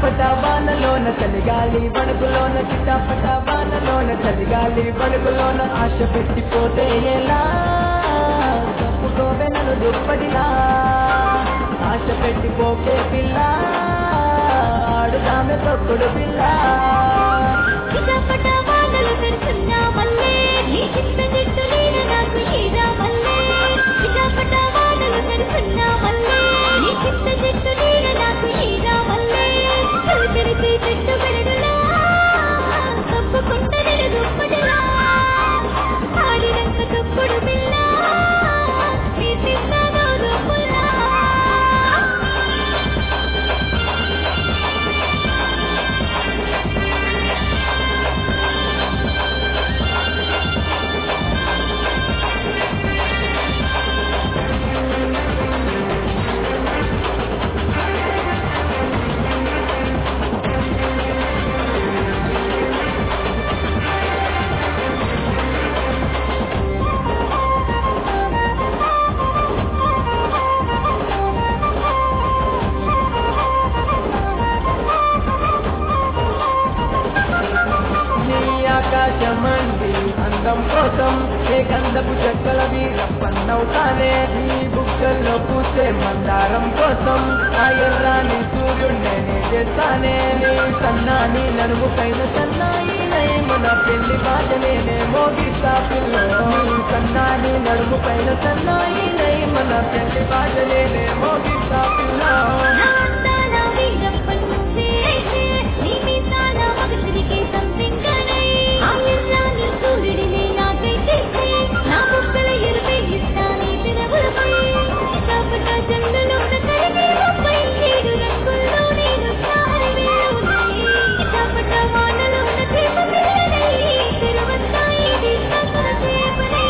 చిటాపట వానలోన చలిగాలి వణుకులోన చిటాపట వానలోన చలిగాలి వణుకులోన ఆశ పెట్టిపోతే ఎలా తప్పుకోవే నన్ను దుప్పటిలా ఆశ పెట్టిపోకే పిల్ల ఆడుదామె తొక్కుడు పిల్ల చిటపట వానలు తెరుచున్నా మల్లే నీ చిత్త చెట్టు నీడ నాకు హీరా మల్లే చిటపట వానలు తెరుచున్నా మల్లే నీ చిత్త చెట్టు నీడ నాకు హీరా మల్లే కలు తెరిచి చెట్టు బెరడులా తప్పుకుంట నేను దుప్పటిలా ఆడినంత తప్పుడు పిల్ల నీ తిన్నాను దుప్పులా నీ ఆకాశమండి అందం కోసం ఏ గంధపు చెక్కలవి రప్పన్నవుతానే నీ బుక్కల్లో పూసే మందారం కోసం ఆ ఎర్రాని సూర్యుడినే నే చేస్తానే నీ సన్నాని నడుము పైన సన్నాయి నై మన పెళ్లి బాధనే నే మోగిస్తా పిల్ల నీ సన్నాని నడుము పైన సన్నాయి నై మన పెళ్లి బాధనే నే మోగిస్తా పిల్ల నా అందాల వీరప్పన్ నువ్వే అయితే, నీ మీసాల మగసిరికి సంపింగనై, ఆ ఎర్రాని సూర్యుడిని నాకై చేసి, నా బుగ్గల ఎరుపై ఇస్తా నీ పెదవులపై. చిటపట జల్లులోన కరిగే ముప్పై ఏడు రంగుల్లో నేను సారి వేలునై. చిటపట వానలోన చేప పిల్లనై, తెరవంతా ఇది కసుర చేపనై.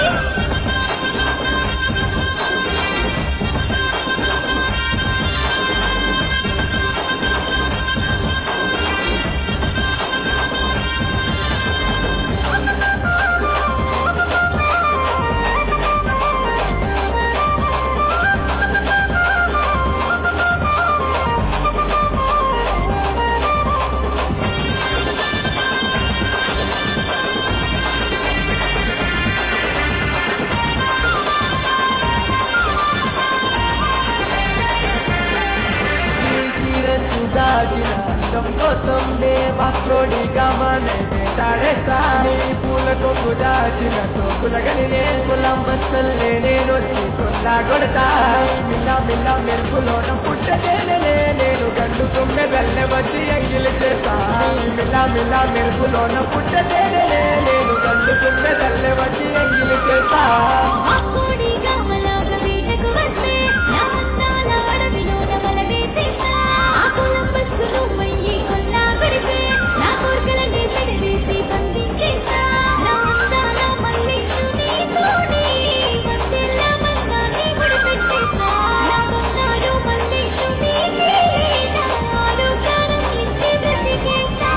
నీ చీరసు దాచిన అందం కోసం నే మాత్రోడిగా మనే తాడేస్తా నీ పూల కొమ్ము దాచిన తోపుల గనినే కులం మస్తల్లే నేను వచ్చి కొల్లా కొడతా మిల్ల మిల్ల మెరుపులోన పుట్టదేనే నేను గండు కొమ్మె వెళ్ళ వచ్చి ఎంగిలి చేస్తా మిల్ల మిల్ల మెరుపులోన పుట్టదేనే నేను గండు కొమ్మె వెళ్ళ వచ్చి ఎంగిలి చేస్తా ఆ కోడి గామలాగ వేటకు వస్తే, నా అందాల అడవిలోన వల వేసేస్తా. ఆ కొలంబస్సు నువ్వయ్యి కొల్లా కొడితే, నా కోర్కెలన్నీ చెడవేసి బంధించేస్తా. నా అందాల మల్లిషు నీతోనే, వందెల బంగాన్ని ముడిపెట్టేస్తా. నా బంగారు మల్లిషు నీకే, నా ఆలోచన ఇచ్చి బ్రతికేస్తా.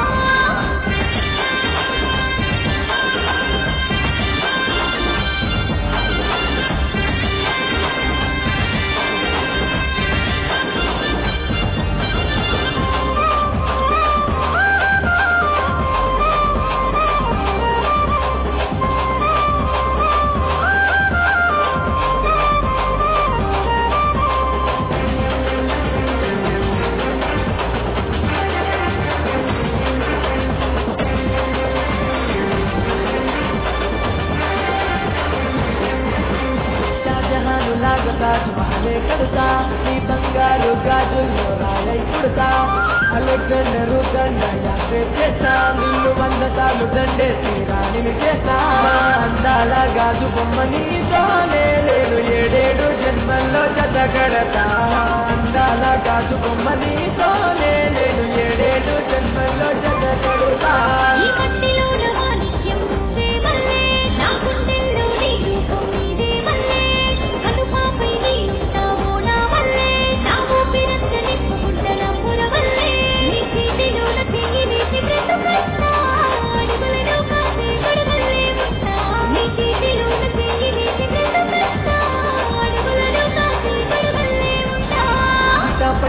షాజహాను లాగా తాజ్ మహలే కడతా నీ బంగారు గాజుల్లో రాయై పుడతా అలెగ్జండరు దండ యాత్ర చేస్తా నిన్ను వంద సార్లు దండేసి రాణిని చేస్తా నా అందాల గాజు బొమ్మ నీతోనే నేను ఏడేడు జన్మల్లో జత కడతా అందాల గాజు బొమ్మ నీతోనే నేను ఏడేడు జన్మల్లో జత కడతా ఈ మట్టిలోన మాణిక్యం నువ్వే వల్లే, నా గుండెల్లో నీ రూపం నీదే వల్లే. కనుపాపై నీ ఉంటావో నా వల్లే, నా ఊపిరంత నింపుకుంటల పుర వల్లే. నీ చేతిలోన చెయ్యి వేసి బ్రతుకుతా, అడుగులను కాసే గొడుగుల్లే ఉంటా. నీ చేతిలోన చెయ్యి వేసి బ్రతుకుతా, అడుగులను కాసే గొడుగుల్లే ఉంటా. చిటపట వాన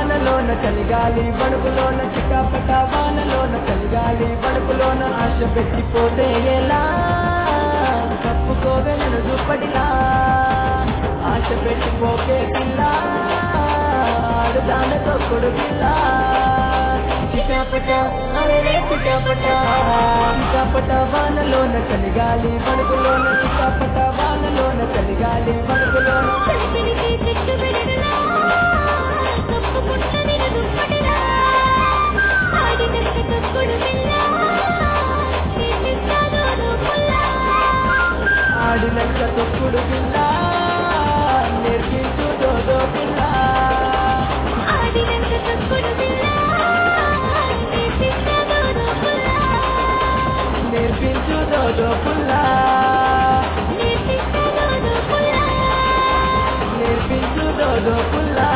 వానలోన చలిగాలి వణుకులోన చికాపట వానలోన చలిగాలి వణుకులోన ఆశ పెట్టిపోతే ఎలా తప్పుకోవే నన్ను దుప్పటిలా ఆశ పెట్టిపోకే పిల్ల ఆడుదానతో కొడుకిల్ల చికాపట అరే చికాపట చికాపట వానలోన చలిగాలి వణుకులోన చికాపట వానలోన చలిగాలి వణుకులోన చలిపెలికి చెట్టు వెలుగులా, కప్పుకుంటది నా దుప్పటిలా. ఆడినంత తొక్కుడు పిల్ల, చేసిస్తాదో లోపల. ఆడినంత తొక్కుడు పిల్ల నేర్పించు దోదో పిల్ల ఆడినంత తొక్కుడు పిల్ల, చేసిస్తాదో లోపల. నేర్పించు దోదో పుల్ల నేర్పిస్తాదో లోపల. నేర్పించు దోదో పుల్ల